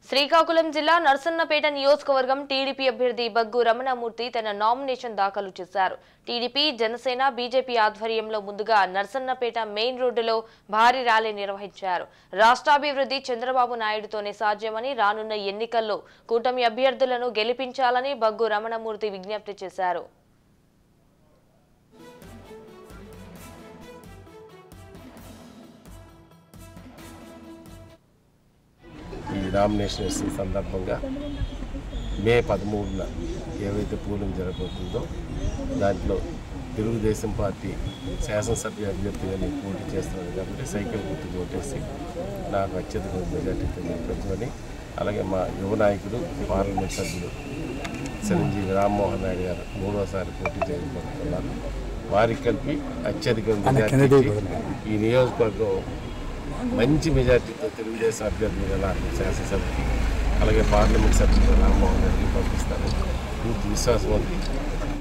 శ్రీకాకుళం జిల్లా నర్సన్నపేట నియోజకవర్గం టీడీపీ అభ్యర్థి బగ్గు రమణమూర్తి తన నామినేషన్ దాఖలు చేశారు టీడీపీ జనసేన బీజేపీ ఆధ్వర్యంలో ముందుగా నర్సన్నపేట మెయిన్ రోడ్డులో భారీ ర్యాలీ నిర్వహించారు రాష్ట్రాభివృద్ధి చంద్రబాబు నాయుడుతోనే సాధ్యమని రానున్న ఎన్నికల్లో కూటమి అభ్యర్థులను గెలిపించాలని బగ్గు రమణమూర్తి విజ్ఞప్తి చేశారు ఈ నామినేషన్ వేసిన సందర్భంగా మే పదమూడున ఏవైతే పోలింగ్ జరగబోతుందో దాంట్లో తెలుగుదేశం పార్టీ శాసనసభ్య అభ్యర్థిగా నేను పోటీ చేస్తున్నాను కాబట్టి సైకిల్ గుర్తు ఓటేసి నాకు అత్యధిక మెజార్టీతో గెలిపించమని అలాగే మా యువ నాయకుడు పార్లమెంట్ సభ్యుడు చిరంజీవి రామ్మోహన్ నాయుడు గారు మూడోసారి పోటీ చేయబోతున్నారు వారికి కలిపి అత్యధిక మెజార్టీ ఈ నియోజకవర్గం మంచి మెజార్టీతో తెలుగుదేశం అభ్యర్థులుగా నాకు శాసనసభకి అలాగే పార్లమెంట్ సభ్యులు రామ్మోహన్ రెడ్డికి పంపిస్తారు పూర్తి విశ్వాసం ఉంది